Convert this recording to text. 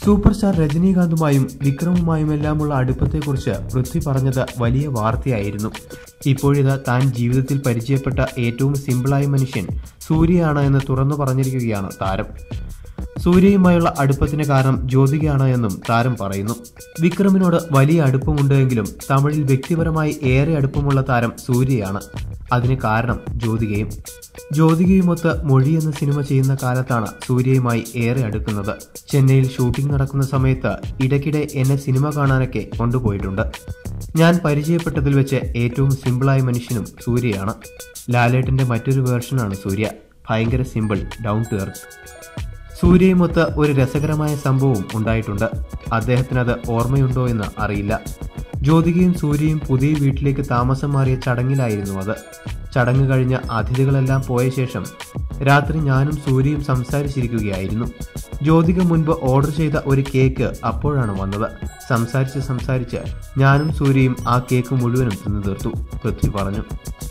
super star രജനീകാന്തുമായും വിക്രമുമായുമെല്ലാമുള്ള അടുപ്പത്തെക്കുറിച്ച് പൃഥ്വി പറഞ്ഞത് വലിയ വാർത്തയായിരുന്നു ഇപ്പോഴിത് താൻ ജീവിതത്തിൽ പരിചയപ്പെട്ട ഏറ്റവും സിമ്പിളായ മനുഷ്യൻ സൂര്യയാണ് എന്ന് തുറന്നു പറഞ്ഞിരിക്കുകയാണ് താരം സൂര്യയുമായുള്ള അടുപ്പത്തിന് കാരണം ജ്യോതികയാണ് എന്നും താരം പറയുന്നു വിക്രമിനോട് വലിയ അടുപ്പമുണ്ട് എങ്കിലും തമിഴിൽ വ്യക്തിപരമായി ഏറെ അടുപ്പമുള്ള താരം സൂര്യയാണ് അതിന് കാരണം ജ്യോതികയും ജ്യോതികയുമൊത്ത് മൊഴി എന്ന സിനിമ ചെയ്യുന്ന കാലത്താണ് സൂര്യയുമായി ഏറെ അടുക്കുന്നത് ചെന്നൈയിൽ ഷൂട്ടിംഗ് നടക്കുന്ന സമയത്ത് ഇടയ്ക്കിടെ എന്നെ സിനിമ കാണാനൊക്കെ കൊണ്ടുപോയിട്ടുണ്ട് ഞാൻ പരിചയപ്പെട്ടതിൽ വെച്ച് ഏറ്റവും സിമ്പിളായ മനുഷ്യനും സൂര്യയാണ് ലാലേട്ടന്റെ മറ്റൊരു വേർഷനാണ് സൂര്യ ഭയങ്കര സിമ്പിൾ ഡൗൺ ടു എർത്ത് സൂര്യയുമൊത്ത് ഒരു രസകരമായ സംഭവവും ഉണ്ടായിട്ടുണ്ട് അദ്ദേഹത്തിനത് ഓർമ്മയുണ്ടോ എന്ന് അറിയില്ല ജ്യോതികയും സൂര്യയും പുതിയ വീട്ടിലേക്ക് താമസം മാറിയ ചടങ്ങിലായിരുന്നു അത് ചടങ്ങ് കഴിഞ്ഞ അതിഥികളെല്ലാം പോയ ശേഷം രാത്രി ഞാനും സൂര്യയും സംസാരിച്ചിരിക്കുകയായിരുന്നു ജ്യോതിക മുൻപ് ഓർഡർ ചെയ്ത ഒരു കേക്ക് അപ്പോഴാണ് വന്നത് സംസാരിച്ച് സംസാരിച്ച് ഞാനും സൂര്യയും ആ കേക്ക് മുഴുവനും തിന്നു തീർത്തു പൃഥ്വി പറഞ്ഞു